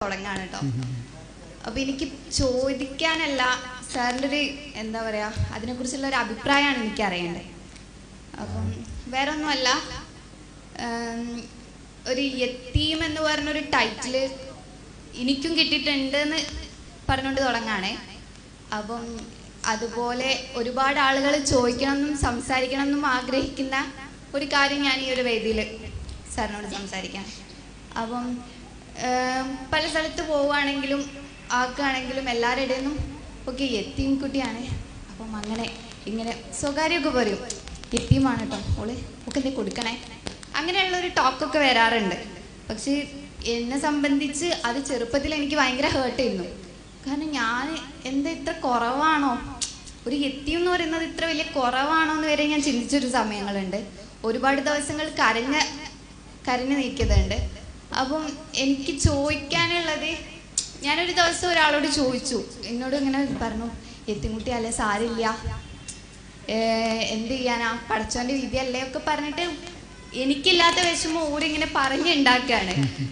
തുടങ്ങാണ് കേട്ടോ അപ്പൊ എനിക്ക് ചോദിക്കാനല്ല സാറിൻ്റെ ഒരു എന്താ പറയാ അതിനെക്കുറിച്ചുള്ള ഒരു അഭിപ്രായമാണ് എനിക്ക് അറിയേണ്ടത് അപ്പം വേറെ ഒന്നുമല്ല ഉം, ഒരു യത്തീം എന്ന് പറഞ്ഞൊരു ടൈറ്റില് എനിക്കും കിട്ടിയിട്ടുണ്ട് എന്ന് പറഞ്ഞുകൊണ്ട് തുടങ്ങാണേ അപ്പം അതുപോലെ ഒരുപാട് ആളുകൾ ചോദിക്കണമെന്നും സംസാരിക്കണമെന്നും ആഗ്രഹിക്കുന്ന ഒരു കാര്യം ഞാൻ ഈ ഒരു വേദിയിൽ സാറിനോട് സംസാരിക്കാം അപ്പം ഏം, പല സ്ഥലത്ത് പോവുകയാണെങ്കിലും ആക്കുകയാണെങ്കിലും എല്ലാവരുടെ ഇടയിൽ നിന്നും ഓക്കെ എത്തീം കുട്ടിയാണ് അപ്പം അങ്ങനെ ഇങ്ങനെ സ്വകാര്യമൊക്കെ പറയും എത്തീമാണ് കേട്ടോ ഓള് ഒക്കെ എന്തേ കൊടുക്കണേ അങ്ങനെയുള്ള ഒരു ടോക്കൊക്കെ വരാറുണ്ട് പക്ഷേ എന്നെ സംബന്ധിച്ച് അത് ചെറുപ്പത്തിൽ എനിക്ക് ഭയങ്കര ഹേർട്ട് ചെയ്യുന്നു കാരണം ഞാൻ എന്താ ഇത്ര കുറവാണോ ഒരു എത്തിയും എന്ന് പറയുന്നത് ഇത്ര വലിയ കുറവാണോ എന്ന് വരെ ഞാൻ ചിന്തിച്ചൊരു സമയങ്ങളുണ്ട് ഒരുപാട് ദിവസങ്ങൾ കരഞ്ഞ കരഞ്ഞു നിൽക്കുന്നുണ്ട് അപ്പം എനിക്ക് ചോദിക്കാനുള്ളത് ഞാനൊരു ദിവസം ഒരാളോട് ചോദിച്ചു എന്നോട് ഇങ്ങനെ പറഞ്ഞു എത്തിൻകുട്ടി അല്ലേ സാരില്ല ഏഹ് എന്ത് ചെയ്യാനാ പടച്ചോന്റെ വിധിയല്ലേ ഒക്കെ പറഞ്ഞിട്ട് എനിക്കില്ലാത്ത വിഷമം ഓരിങ്ങനെ പറഞ്ഞുണ്ടാക്കുകയാണ്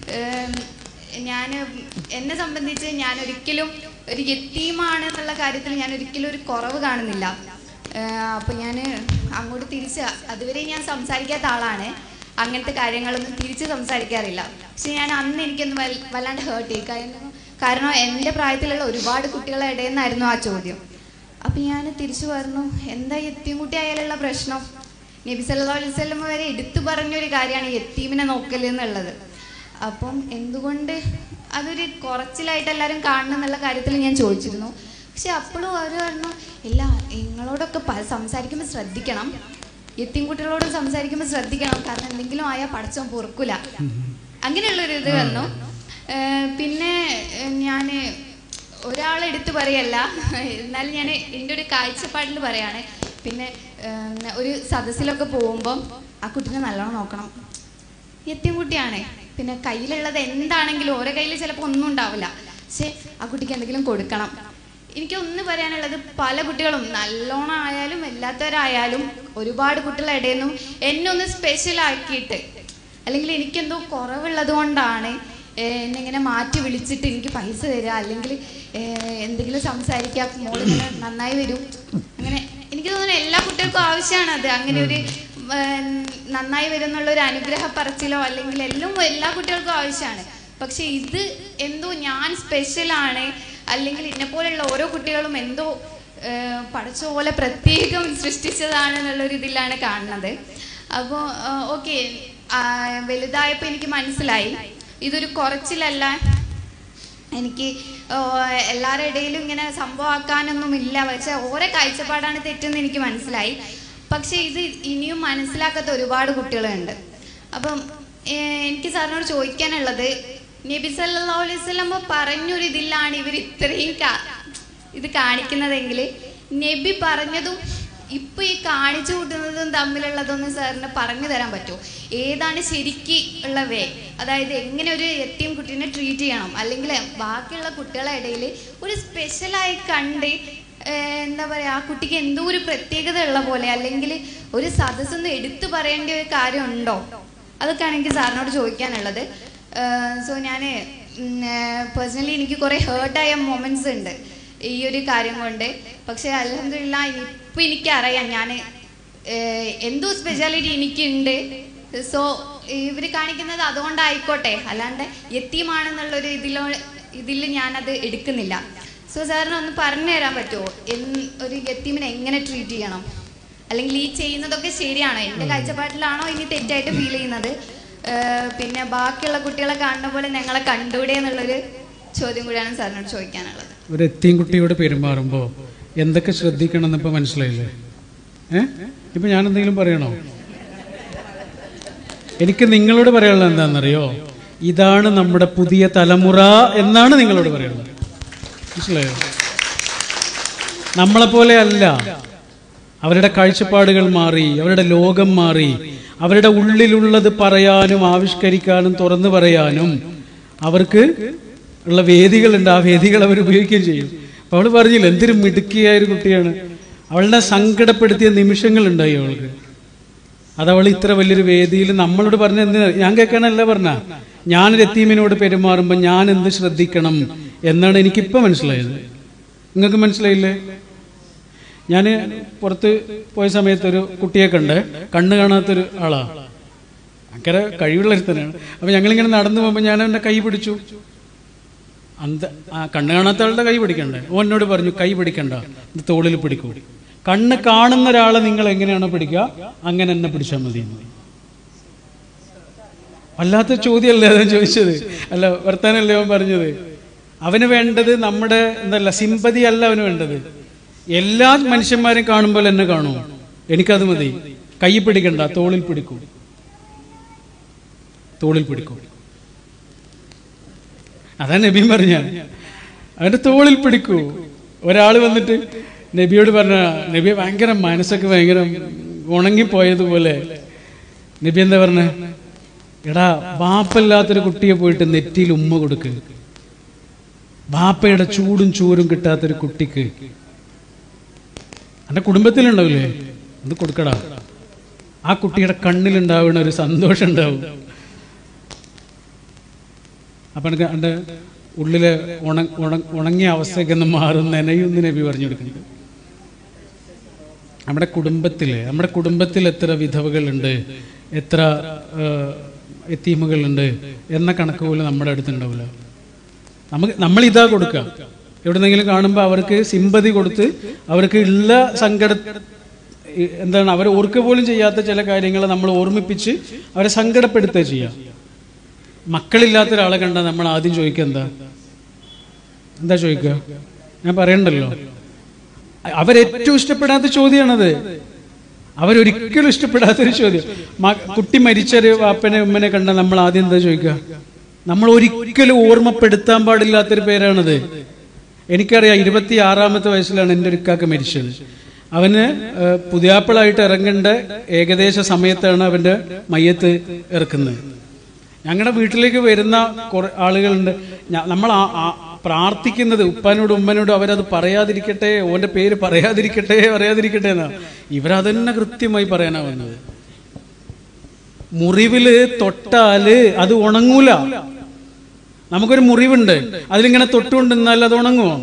ഞാൻ എന്നെ സംബന്ധിച്ച് ഞാൻ ഒരിക്കലും ഒരു യത്തീമാണ് എന്നുള്ള കാര്യത്തിൽ ഞാൻ ഒരിക്കലും ഒരു കുറവ് കാണുന്നില്ല ഏഹ് അപ്പൊ ഞാൻ അങ്ങോട്ട് തിരിച്ച് അതുവരെ ഞാൻ സംസാരിക്കാത്ത ആളാണ് അങ്ങനത്തെ കാര്യങ്ങളൊന്നും തിരിച്ച് സംസാരിക്കാറില്ല പക്ഷെ ഞാൻ അന്ന് എനിക്കൊന്ന് വൽ- വല്ലാണ്ട് ഹേർട്ട് ചെയ്യും കാരണം കാരണം എൻ്റെ പ്രായത്തിലുള്ള ഒരുപാട് കുട്ടികളുടെ ഇടയിൽ നിന്നായിരുന്നു ആ ചോദ്യം അപ്പൊ ഞാൻ തിരിച്ചു പറഞ്ഞു എന്താ എത്തിയും ആയാലുള്ള പ്രശ്നം നബി സല്ലല്ലാഹു അലൈഹി വസല്ലം വരെ എടുത്തു പറഞ്ഞൊരു കാര്യമാണ് എത്തീമിനെ നോക്കൽ എന്നുള്ളത് അപ്പം എന്തുകൊണ്ട് അതൊരു കുറച്ചിലായിട്ട് എല്ലാവരും കാണണം എന്നുള്ള കാര്യത്തിൽ ഞാൻ ചോദിച്ചിരുന്നു പക്ഷെ അപ്പോഴും അവർ പറഞ്ഞു ഇല്ല നിങ്ങളോടൊക്കെ പ- സംസാരിക്കുമ്പോൾ ശ്രദ്ധിക്കണം എത്തിയും കുട്ടികളോട് സംസാരിക്കുമ്പോൾ ശ്രദ്ധിക്കണം കാരണം എന്തെങ്കിലും ആയാൽ പടച്ചോൻ പൊറുക്കൂല അങ്ങനെയുള്ളൊരു ഇത് വന്നു ഏഹ് പിന്നെ ഞാൻ ഒരാളെടുത്ത് പറയല്ല എന്നാലും ഞാൻ എൻ്റെ ഒരു കാഴ്ചപ്പാടിൽ പറയാണ് പിന്നെ ഏം, ഒരു സദസ്സിലൊക്കെ പോകുമ്പം ആ കുട്ടീനെ നല്ലോണം നോക്കണം എത്തിയും കുട്ടിയാണ് പിന്നെ കയ്യിലുള്ളത് എന്താണെങ്കിലും ഓരോ കയ്യിൽ ചിലപ്പോൾ ഒന്നും ഉണ്ടാവില്ല പക്ഷേ ആ കുട്ടിക്ക് എന്തെങ്കിലും കൊടുക്കണം എനിക്ക് ഒന്ന് പറയാനുള്ളത് പല കുട്ടികളും നല്ലോണം ആയാലും എല്ലാത്തവരായാലും ഒരുപാട് കുട്ടികളുടെ ഇടയിൽ നിന്നും എന്നെ ഒന്ന് സ്പെഷ്യൽ ആക്കിയിട്ട് അല്ലെങ്കിൽ എനിക്കെന്തോ കുറവുള്ളത് കൊണ്ടാണ് ഏഹ് എന്നെ ഇങ്ങനെ മാറ്റി വിളിച്ചിട്ട് എനിക്ക് പൈസ തരിക അല്ലെങ്കിൽ ഏഹ് എന്തെങ്കിലും സംസാരിക്കുക മോളിങ്ങനെ നന്നായി വരും അങ്ങനെ എനിക്ക് തോന്നുന്നു എല്ലാ കുട്ടികൾക്കും ആവശ്യമാണ് അത് അങ്ങനെ ഒരു ഏഹ് നന്നായി വരും എന്നുള്ള ഒരു അനുഗ്രഹ പറച്ചിലോ അല്ലെങ്കിൽ എല്ലാം എല്ലാ കുട്ടികൾക്കും ആവശ്യമാണ് പക്ഷെ ഇത് എന്തോ ഞാൻ സ്പെഷ്യലാണ് അല്ലെങ്കിൽ എന്നെ പോലെയുള്ള ഓരോ കുട്ടികളും എന്തോ ഏഹ് പഠിച്ച പോലെ പ്രത്യേകം സൃഷ്ടിച്ചതാണ് എന്നുള്ളൊരു ഇതിലാണ് കാണുന്നത് അപ്പോൾ ഓക്കെ വലുതായപ്പോൾ എനിക്ക് മനസ്സിലായി ഇതൊരു കുറച്ചിലല്ല എനിക്ക് ഓ, എല്ലാവരുടെ ഇടയിലും ഇങ്ങനെ സംഭവമാക്കാനൊന്നും ഇല്ല പക്ഷെ ഓരോ കാഴ്ചപ്പാടാണ് തെറ്റെന്ന് എനിക്ക് മനസ്സിലായി പക്ഷെ ഇത് ഇനിയും മനസ്സിലാക്കാത്ത ഒരുപാട് കുട്ടികളുണ്ട് അപ്പം ഏഹ്, എനിക്ക് സാറിനോട് ചോദിക്കാനുള്ളത് നബി സല്ലല്ലാഹു അലൈഹി വസല്ലമ പറഞ്ഞൊരു ഇതിലാണ് ഇവർ ഇത്രയും കാ- ഇത് കാണിക്കുന്നതെങ്കിൽ നബി പറഞ്ഞതും ഇപ്പൊ ഈ കാണിച്ചു കൂട്ടുന്നതും തമ്മിലുള്ളതൊന്ന് സാറിന് പറഞ്ഞു തരാൻ പറ്റുമോ ഏതാണ് ശരിക്ക് ഉള്ള വേ അതായത് എങ്ങനെ ഒരു എത്തിയും കുട്ടീനെ ട്രീറ്റ് ചെയ്യണം അല്ലെങ്കിൽ ബാക്കിയുള്ള കുട്ടികളുടെ ഇടയിൽ ഒരു സ്പെഷ്യലായി കണ്ട് ഏഹ്, എന്താ പറയുക ആ കുട്ടിക്ക് എന്തോ ഒരു പ്രത്യേകത ഉള്ള പോലെ അല്ലെങ്കിൽ ഒരു സദസ്സൊന്ന് എടുത്തു പറയേണ്ട ഒരു കാര്യം ഉണ്ടോ അതൊക്കെയാണ് എനിക്ക് സാറിനോട് ചോദിക്കാനുള്ളത് സോ ഞാൻ പേഴ്സണലി എനിക്ക് കുറേ ഹേർട്ടായ മൊമെന്റ്സ് ഉണ്ട് ഈ ഒരു കാര്യം കൊണ്ട് പക്ഷേ അലഹമില്ല ഇപ്പം എനിക്കറിയാം ഞാൻ എന്തോ സ്പെഷ്യാലിറ്റി എനിക്കുണ്ട് സോ ഇവർ കാണിക്കുന്നത് അതുകൊണ്ടായിക്കോട്ടെ അല്ലാണ്ട് എത്തിയമാണെന്നുള്ളൊരു ഇതിലോ ഇതിൽ ഞാനത് എടുക്കുന്നില്ല സോ സാറിന് ഒന്ന് പറഞ്ഞു തരാൻ പറ്റുമോ എന്ന് ഒരു എത്തീമിനെ എങ്ങനെ ട്രീറ്റ് ചെയ്യണം അല്ലെങ്കിൽ ഈ ചെയ്യുന്നതൊക്കെ ശരിയാണോ എൻ്റെ കാഴ്ചപ്പാട്ടിലാണോ ഇനി തെറ്റായിട്ട് ഫീൽ ചെയ്യുന്നത് ഏഹ് പിന്നെ ബാക്കിയുള്ള കുട്ടികളെ കാണുന്ന പോലെ ഞങ്ങളെ കണ്ടൂടെ എന്നുള്ളൊരു ചോദ്യം കൂടിയാണ് സാറിനോട് ചോദിക്കാനുള്ളത് ഒരു എത്തിയും കുട്ടിയോട് പെരുമാറുമ്പോൾ എന്തൊക്കെ ശ്രദ്ധിക്കണം എന്ന് ഇപ്പം മനസ്സിലായില്ലേ ഏ ഇപ്പം ഞാൻ എന്തെങ്കിലും പറയണോ എനിക്ക് നിങ്ങളോട് പറയാനുള്ളത് എന്താണെന്നറിയോ ഇതാണ് നമ്മുടെ പുതിയ തലമുറ എന്നാണ് നിങ്ങളോട് പറയുന്നത് മനസ്സിലായോ നമ്മളെപ്പോലെ അല്ല അവരുടെ കാഴ്ചപ്പാടുകൾ മാറി അവരുടെ ലോകം മാറി അവരുടെ ഉള്ളിലുള്ളത് പറയാനും ആവിഷ്കരിക്കാനും തുറന്നു പറയാനും അവർക്ക് ഉള്ള വേദികളുണ്ട് ആ വേദികൾ അവർ ഉപയോഗിക്കുകയും ചെയ്യും അപ്പൊ അവള് പറഞ്ഞില്ല എന്തൊരു മിടുക്കിയായ ഒരു കുട്ടിയാണ് അവളുടെ സങ്കടപ്പെടുത്തിയ നിമിഷങ്ങൾ ഉണ്ടായി അവൾക്ക് അതവൾ ഇത്ര വലിയൊരു വേദിയിൽ നമ്മളോട് പറഞ്ഞ എന്തിനാ ഞാൻ കേൾക്കാനല്ല പറഞ്ഞ ഞാനൊരു എത്തീമിനോട് പെരുമാറുമ്പോൾ ഞാൻ എന്ത് ശ്രദ്ധിക്കണം എന്നാണ് എനിക്കിപ്പോൾ മനസ്സിലായത് നിങ്ങൾക്ക് മനസ്സിലായില്ലേ ഞാൻ പുറത്ത് പോയ സമയത്ത് ഒരു കുട്ടിയെ കണ്ട് കണ്ണ് കാണാത്തൊരു ആളാ ഭയങ്കര കഴിവുള്ള ഒരുത്തനാണ് അപ്പൊ ഞങ്ങളിങ്ങനെ നടന്നു പോകുമ്പോൾ ഞാൻ അവന്റെ കൈ പിടിച്ചു അന്ത ആ കണ്ണ് കാണാത്ത ആളുടെ കൈ പിടിക്കണ്ടേ ഓ എന്നോട് പറഞ്ഞു കൈ പിടിക്കണ്ട ഇത് തോളിൽ പിടിക്കൂ കണ്ണ് കാണുന്ന ഒരാളെ നിങ്ങൾ എങ്ങനെയാണോ പിടിക്കുക അങ്ങനെ എന്നെ പിടിച്ചാൽ മതി എന്ന്. വല്ലാത്ത ചോദ്യമല്ലേ അതാ ചോദിച്ചത് അല്ല വർത്താനല്ലേ അവൻ പറഞ്ഞത് അവന് വേണ്ടത് നമ്മുടെ എന്തല്ല സിമ്പതി അല്ല അവന് വേണ്ടത് എല്ലാ മനുഷ്യന്മാരും കാണുമ്പോൾ എന്നെ കാണൂ എനിക്കത് മതി കൈ പിടിക്കണ്ട തോളിൽ പിടിക്കൂ തോളിൽ പിടിക്കൂ അതാ നബിയും പറഞ്ഞ അവന്റെ തോളിൽ പിടിക്കൂ ഒരാൾ വന്നിട്ട് നബിയോട് പറഞ്ഞ നബി ഭയങ്കര മനസ്സൊക്കെ ഭയങ്കര ഉണങ്ങിപ്പോയതുപോലെ നബി എന്താ പറഞ്ഞ എടാ ബാപ്പല്ലാത്തൊരു കുട്ടിയെ പോയിട്ട് നെറ്റിയിൽ ഉമ്മ കൊടുക്ക് ബാപ്പയുടെ ചൂടും ചൂരും കിട്ടാത്തൊരു കുട്ടിക്ക് എന്റെ കുടുംബത്തിലുണ്ടാവില്ലേ അത് കൊടുക്കടാ ആ കുട്ടിയുടെ കണ്ണിലുണ്ടാവുന്ന ഒരു സന്തോഷം ഉണ്ടാവും അപ്പൊ എനിക്ക് എൻ്റെ ഉള്ളിലെ ഉണ ഉണ- ഉണങ്ങിയ അവസ്ഥയൊക്കെ ഒന്ന് മാറും നനയൊന്ന് നബി പറഞ്ഞു കൊടുക്കുന്നുണ്ട് നമ്മുടെ കുടുംബത്തില് നമ്മുടെ കുടുംബത്തിൽ എത്ര വിധവകളുണ്ട് എത്ര എത്തീമുകളുണ്ട് എന്ന കണക്ക് പോലും നമ്മുടെ അടുത്തുണ്ടാവില്ല നമുക്ക് നമ്മൾ ഇതാ കൊടുക്കുക എവിടെന്നെങ്കിലും കാണുമ്പോൾ അവർക്ക് സിമ്പതി കൊടുത്ത് അവർക്ക് ഉള്ള സങ്കട ഈ എന്താണ് അവർ ഓർക്കുക പോലും ചെയ്യാത്ത ചില കാര്യങ്ങൾ നമ്മൾ ഓർമ്മിപ്പിച്ച് അവരെ സങ്കടപ്പെടുത്തുക ചെയ്യാം മക്കളില്ലാത്ത ഒരാളെ കണ്ടാൽ നമ്മൾ ആദ്യം ചോദിക്കുക എന്താ എന്താ ചോദിക്കുക ഞാൻ പറയണ്ടല്ലോ അവരേറ്റവും ഇഷ്ടപ്പെടാത്ത ചോദ്യമാണത് അവരൊരിക്കലും ഇഷ്ടപ്പെടാത്തൊരു ചോദ്യം മ- കുട്ടി മരിച്ചൊരു വാപ്പനെ ഉമ്മനെ കണ്ടാൽ നമ്മൾ ആദ്യം എന്താ ചോദിക്കുക നമ്മൾ ഒരിക്കലും ഓർമ്മപ്പെടുത്താൻ പാടില്ലാത്തൊരു പേരാണത് എനിക്കറിയാം ഇരുപത്തി ആറാമത്തെ വയസ്സിലാണ് എൻ്റെ ഒരു ഇക്കാക്ക മരിച്ചത് അവന് ഏഹ്, പുതിയാപ്പിളായിട്ട് ഇറങ്ങേണ്ട ഏകദേശ സമയത്താണ് അവന്റെ മയ്യത്ത് ഇറക്കുന്നത് ഞങ്ങളുടെ വീട്ടിലേക്ക് വരുന്ന കുറെ ആളുകളുണ്ട് ഞ- നമ്മൾ ആ- ആ പ്രാർത്ഥിക്കുന്നത് ഉപ്പാനോടും ഉമ്മനോടും അവരത് പറയാതിരിക്കട്ടെ ഓന്റെ പേര് പറയാതിരിക്കട്ടെ പറയാതിരിക്കട്ടെ എന്നാ ഇവരതന്നെ കൃത്യമായി പറയാനാ വന്നത് മുറിവില് തൊട്ടാല് അത് ഉണങ്ങൂല നമുക്കൊരു മുറിവുണ്ട് അതിലിങ്ങനെ തൊട്ടുകൊണ്ടിരുന്നാൽ അത് ഉണങ്ങുമോ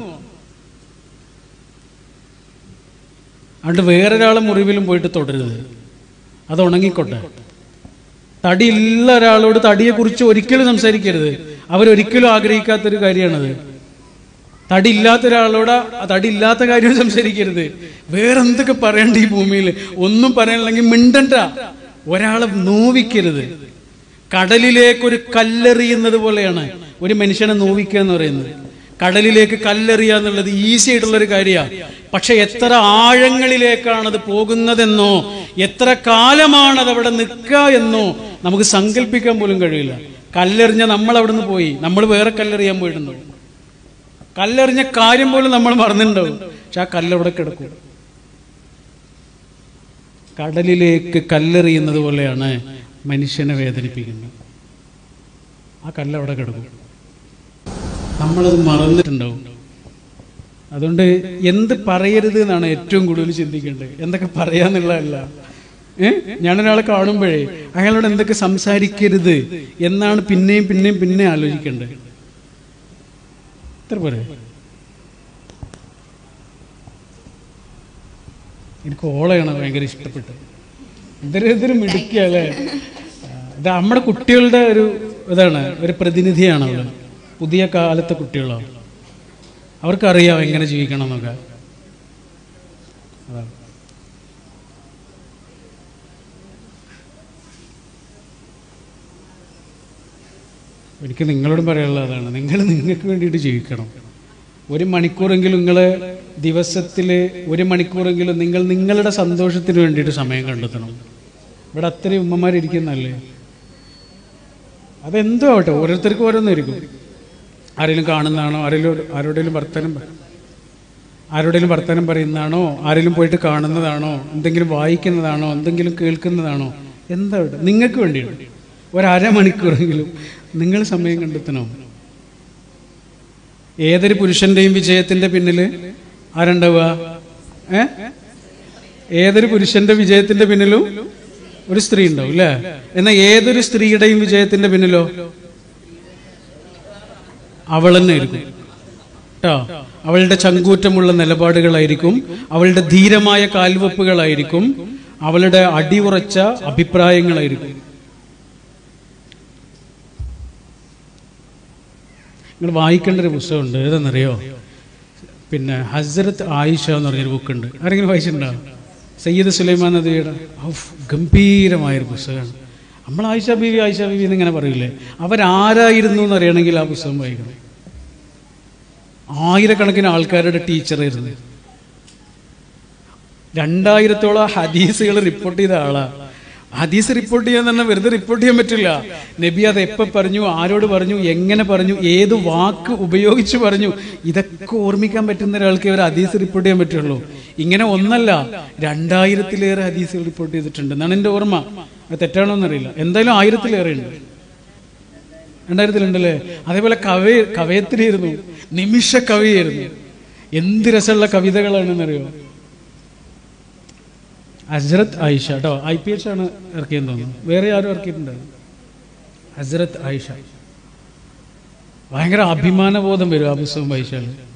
അതുകൊണ്ട് വേറൊരാളെ മുറിവിലും പോയിട്ട് തൊടരുത് അത് ഉണങ്ങിക്കോട്ടെ തടിയുള്ള ഒരാളോട് തടിയെ കുറിച്ച് ഒരിക്കലും സംസാരിക്കരുത് അവരൊരിക്കലും ആഗ്രഹിക്കാത്തൊരു കാര്യമാണത് തടി ഇല്ലാത്ത ഒരാളോട് ആ തടി ഇല്ലാത്ത കാര്യം സംസാരിക്കരുത് വേറെ എന്തൊക്കെ പറയണ്ട ഈ ഭൂമിയിൽ ഒന്നും പറയാനില്ലെങ്കിൽ മിണ്ടണ്ട ഒരാളെ നോവിക്കരുത് കടലിലേക്ക് ഒരു കല്ലെറിയുന്നത് പോലെയാണ് ഒരു മനുഷ്യനെ നോവിക്കുക എന്ന് പറയുന്നത് കടലിലേക്ക് കല്ലെറിയുക എന്നുള്ളത് ഈസി ആയിട്ടുള്ള ഒരു കാര്യമാണ് പക്ഷെ എത്ര ആഴങ്ങളിലേക്കാണ് അത് പോകുന്നതെന്നോ എത്ര കാലമാണ് അത് അവിടെ നിൽക്കുക എന്നോ നമുക്ക് സങ്കല്പിക്കാൻ പോലും കഴിയില്ല കല്ലെറിഞ്ഞ നമ്മൾ അവിടെ നിന്ന് പോയി നമ്മൾ വേറെ കല്ലെറിയാൻ പോയിട്ടുണ്ടാവും കല്ലെറിഞ്ഞ കാര്യം പോലും നമ്മൾ മറന്നിട്ടുണ്ടാവും പക്ഷെ ആ കല്ലവിടെ കിടക്കും കടലിലേക്ക് കല്ലെറിയുന്നത് പോലെയാണ് മനുഷ്യനെ വേദനിപ്പിക്കുന്നത് ആ കല്ലവിടെ കിടക്കും നമ്മളത് മറന്നിട്ടുണ്ടാവും അതുകൊണ്ട് എന്ത് പറയരുത് എന്നാണ് ഏറ്റവും കൂടുതൽ ചിന്തിക്കേണ്ടത് എന്തൊക്കെ പറയാന്നുള്ളതല്ല ഏ ഞാനൊരാളെ കാണുമ്പോഴേ അയാളോട് എന്തൊക്കെ സംസാരിക്കരുത് എന്നാണ് പിന്നെയും പിന്നെയും പിന്നെ ആലോചിക്കേണ്ടത് എത്ര പോരെ എനിക്ക് ഓളയാണ് ഭയങ്കര ഇഷ്ടപ്പെട്ടത് ഇതൊരു ഇതൊരു മിടുക്കിയ അല്ലേ ഇത് നമ്മുടെ കുട്ടികളുടെ ഒരു ഇതാണ് ഒരു പ്രതിനിധിയാണ് അവള് പുതിയ കാലത്തെ കുട്ടികളാണ് അവർക്കറിയാം എങ്ങനെ ജീവിക്കണം എന്നൊക്കെ അതാണ് എനിക്ക് നിങ്ങളോടും പറയാനുള്ളത് അതാണ് നിങ്ങൾ നിങ്ങൾക്ക് വേണ്ടിയിട്ട് ജീവിക്കണം ഒരു മണിക്കൂറെങ്കിലും നിങ്ങൾ ദിവസത്തിൽ ഒരു മണിക്കൂറെങ്കിലും നിങ്ങൾ നിങ്ങളുടെ സന്തോഷത്തിന് വേണ്ടിയിട്ട് സമയം കണ്ടെത്തണം ഇവിടെ അത്രയും ഉമ്മമാരിയ്ക്കുന്നല്ലേ അതെന്തോ ആവട്ടെ ഓരോരുത്തർക്കും ഓരോന്നായിരിക്കും ആരെങ്കിലും കാണുന്നതാണോ ആരെങ്കിലും ആരോടെങ്കിലും വർത്തനം പ- ആരോടെങ്കിലും വർത്തനം പറയുന്നതാണോ ആരെങ്കിലും പോയിട്ട് കാണുന്നതാണോ എന്തെങ്കിലും വായിക്കുന്നതാണോ എന്തെങ്കിലും കേൾക്കുന്നതാണോ എന്താ ഇവിടെ നിങ്ങൾക്ക് വേണ്ടിയിട്ട് ഒരു അരമണിക്കൂറെങ്കിലും നിങ്ങൾ സമയം കണ്ടെത്തണം ഏതൊരു പുരുഷന്റെയും വിജയത്തിന്റെ പിന്നിൽ ആരുണ്ടാവുക ഏ ഏതൊരു പുരുഷന്റെ വിജയത്തിന്റെ പിന്നിലും ഒരു സ്ത്രീ ഉണ്ടാവും അല്ലേ എന്നാൽ ഏതൊരു സ്ത്രീയുടെയും വിജയത്തിന്റെ പിന്നിലോ അവൾ തന്നെ ആയിരിക്കും കേട്ടോ അവളുടെ ചങ്കൂറ്റമുള്ള നിലപാടുകളായിരിക്കും അവളുടെ ധീരമായ കാൽവെപ്പുകളായിരിക്കും അവളുടെ അടിയുറച്ച അഭിപ്രായങ്ങളായിരിക്കും നിങ്ങൾ വായിക്കേണ്ട ഒരു പുസ്തകമുണ്ട് ഏതെന്നറിയോ പിന്നെ ഹസ്രത്ത് ആയിഷ എന്ന് പറഞ്ഞൊരു ബുക്കുണ്ട് ആരെങ്കിലും വായിച്ചിട്ടുണ്ടോ സയ്യിദ് സുലൈമാൻ നദിയുടെ ഔഫ്, ഗംഭീരമായൊരു പുസ്തകമാണ് നമ്മൾ ആയിഷ ബീവി ആയിഷ ബീവി എന്നിങ്ങനെ പറയില്ലേ അവരാരായിരുന്നു എന്ന് അറിയണമെങ്കിൽ ആ പുസ്തകം വായിക്കണം ആയിരക്കണക്കിന് ആൾക്കാരുടെ ടീച്ചറായിരുന്നു രണ്ടായിരത്തോളം ഹദീസുകൾ റിപ്പോർട്ട് ചെയ്ത ആളാ ഹദീസ് റിപ്പോർട്ട് ചെയ്യാൻ തന്നെ വെറുതെ റിപ്പോർട്ട് ചെയ്യാൻ പറ്റില്ല നബി അത് എപ്പോ പറഞ്ഞു ആരോട് പറഞ്ഞു എങ്ങനെ പറഞ്ഞു ഏത് വാക്ക് ഉപയോഗിച്ച് പറഞ്ഞു ഇതൊക്കെ ഓർമ്മിക്കാൻ പറ്റുന്ന ഒരാൾക്ക് ഒരു ഹദീസ് റിപ്പോർട്ട് ചെയ്യാൻ പറ്റുള്ളൂ ഇങ്ങനെ ഒന്നല്ല രണ്ടായിരത്തിലേറെ ഹദീസുകൾ റിപ്പോർട്ട് ചെയ്തിട്ടുണ്ട് എന്നാണ് എൻ്റെ ഓർമ്മ അത് തെറ്റാണോ എന്നറിയില്ല എന്തായാലും ആയിരത്തിലേറെ ഉണ്ട് രണ്ടായിരത്തിലുണ്ടല്ലേ അതേപോലെ കവി കവയത്തിലായിരുന്നു നിമിഷ കവിയായിരുന്നു എന്ത് രസമുള്ള കവിതകളാണെന്നറിയോ ഹസ്രത്ത് ആയിഷ കേട്ടോ ഐ പി എച്ച് ആണ് ഇറക്കിയെന്ന് തോന്നുന്നു വേറെ ആരും ഇറക്കിയിട്ടുണ്ട് ഹസ്രത്ത് ആയിഷ ഭയങ്കര അഭിമാനബോധം വരും ആ പുസ്തകം വായിച്ചാൽ